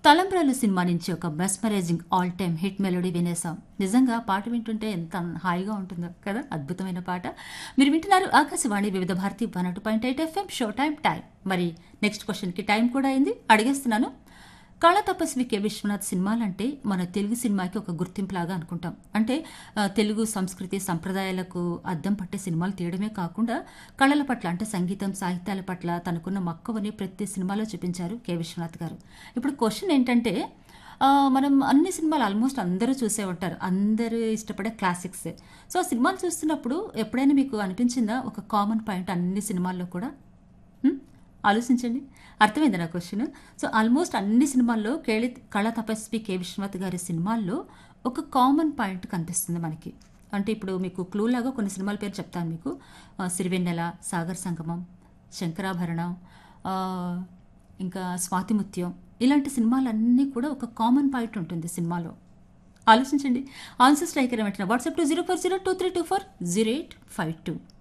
తలంబ్రాలు సినిమా నుంచి ఒక mesmerising all time hit melody వినేసాం నిజంగా పాట వింటుంటే ఎంత హాయిగా ఉంటుందో కదా అద్భుతమైన పాట మీరు వింటున్నారు ఆకాశవాణి వివిధ భారతి వన్ అటు point eight FM show time time మరి నెక్స్ట్ క్వశ్చన్కి టైం కూడా అయింది అడిగేస్తున్నాను కళా తపస్వి కె విశ్వనాథ్ సినిమాలంటే మన తెలుగు సినిమాకి ఒక గుర్తింపులాగా అనుకుంటాం అంటే ఆ, తెలుగు సంస్కృతి సంప్రదాయాలకు అద్దం పట్టే సినిమాలు తీయడమే కాకుండా కళల పట్ల అంటే సంగీతం సాహిత్యాల పట్ల తనకున్న మక్కువని ప్రతి సినిమాలో చూపించారు కె విశ్వనాథ్ గారు ఇప్పుడు క్వశ్చన్ ఏంటంటే ఆ, మనం అన్ని సినిమాలు ఆల్మోస్ట్ అందరూ చూసే ఉంటారు అందరూ ఇష్టపడే క్లాసిక్స్ సో ఆ సినిమాలు చూస్తున్నప్పుడు ఎప్పుడైనా మీకు అనిపించిందా ఒక కామన్ పాయింట్ అన్ని సినిమాల్లో కూడా హ్మ్? ఆలోచించండి అర్థమైంది నా క్వశ్చన్ సో ఆల్మోస్ట్ అన్ని సినిమాల్లో కేళి కళా తపస్వి కె విశ్వనాథ్ గారి సినిమాల్లో ఒక కామన్ పాయింట్ కనిపిస్తుంది మనకి అంటే ఇప్పుడు మీకు క్లూ లాగా కొన్ని సినిమాల పేరు చెప్తాను మీకు ఆ, సిరివెన్నెల సాగర్ సంగమం శంకరాభరణం ఆ, ఇంకా స్వాతిముత్యం ఇలాంటి సినిమాలన్నీ కూడా ఒక కామన్ పాయింట్ ఉంటుంది సినిమాలో ఆలోచించండి ఆన్సర్ స్ట్రైకర్ వెంటనే WhatsApp two zero four zero two three two four zero eight five two